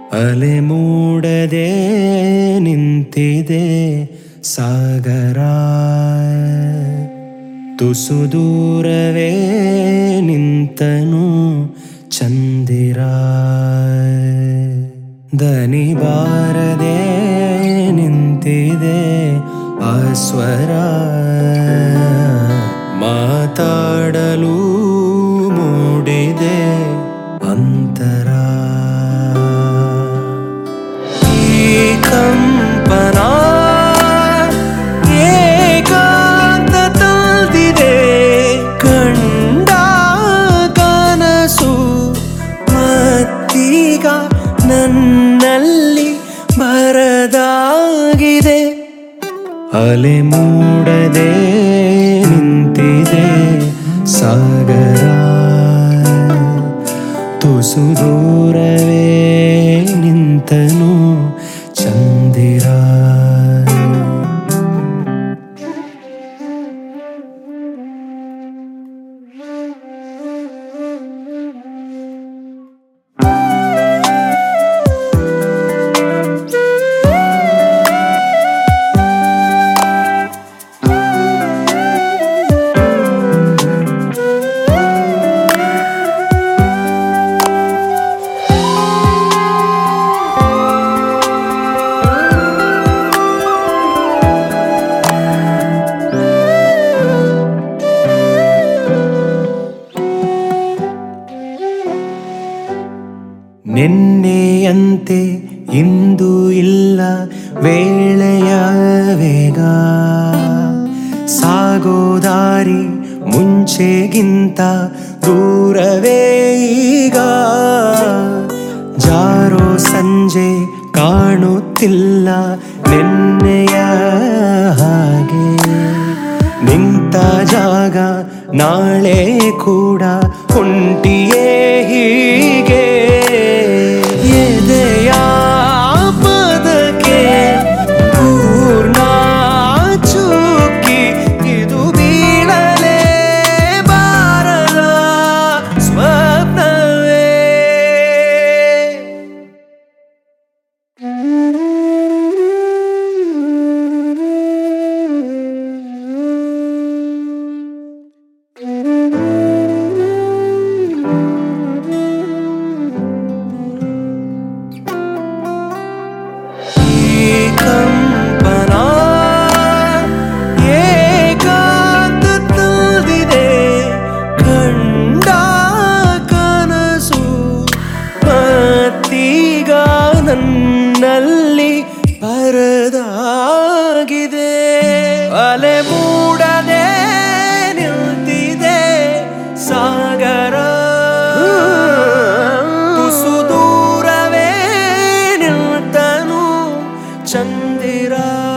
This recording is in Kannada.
ಅಲೆ ಮೂಡದೆ ನಿಂತಿದೆ ಸಾಗರ ತುಸು ದೂರವೇ ನಿಂತನು ಚಂದಿರ ದನಿ ಬಾರದೆ ನಿಂತಿದೆ ಆ ಸ್ವರ ಮಾತಾಡಲು ಮೂಡಿದೆ ಅಂತರ ಈ ಕಂಪನ ಏಕಾಂತ ತಂದಿದೆ ಕಂಡ ಕನಸು ಮತ್ತೀಗ ನನ್ನಲ್ಲಿ ಬರದಾಗಿದೆ ಅಲೆ ಮೂಡದೆ ನಿಂತಿದೆ ಸಾಗರ ತುಸು ದೂರವೇ ನಿಂತನು ಚಂದಿರ ನಿನ್ನೆಯಂತೆ ಇಂದು ಇಲ್ಲ ವೇಳೆಯ ವೇಗ ಸಾಗೋ ದಾರಿ ಮುಂಚೆಗಿಂತ ದೂರವೇ ಈಗ ಜಾರೋ ಸಂಜೆ ಕಾಣುತ್ತಿಲ್ಲ ನಿನ್ನೆಯ ಹಾಗೆ ನಿಂತ ಜಾಗ ನಾಳೆ ಕೂಡ ಕುಂಟಿಯೇ ಹೀಗೆ ಎದೆಯ ಪದಕ್ಕೆ ಪೂರ್ಣ ಚುಕ್ಕಿ ಇದು ಬೀಳಲೇ ಬಾರದ ಸ್ವಪ್ನವೇ ಈ ಕಂಪನ ಏಕಾಂತ ತಂದಿದೆ ಕಂಡ ಕನಸು ಮತ್ತೀಗ ನನ್ನಲ್ಲಿ ಪರದಾಗಿದೆ ಅಲೆ ಮೂಡದೆ ನಿಲ್ತಿದೆ ಸಾಗರ ತುಸು ದೂರವೇ ನಿಲ್ತನು ಚಂದಿರ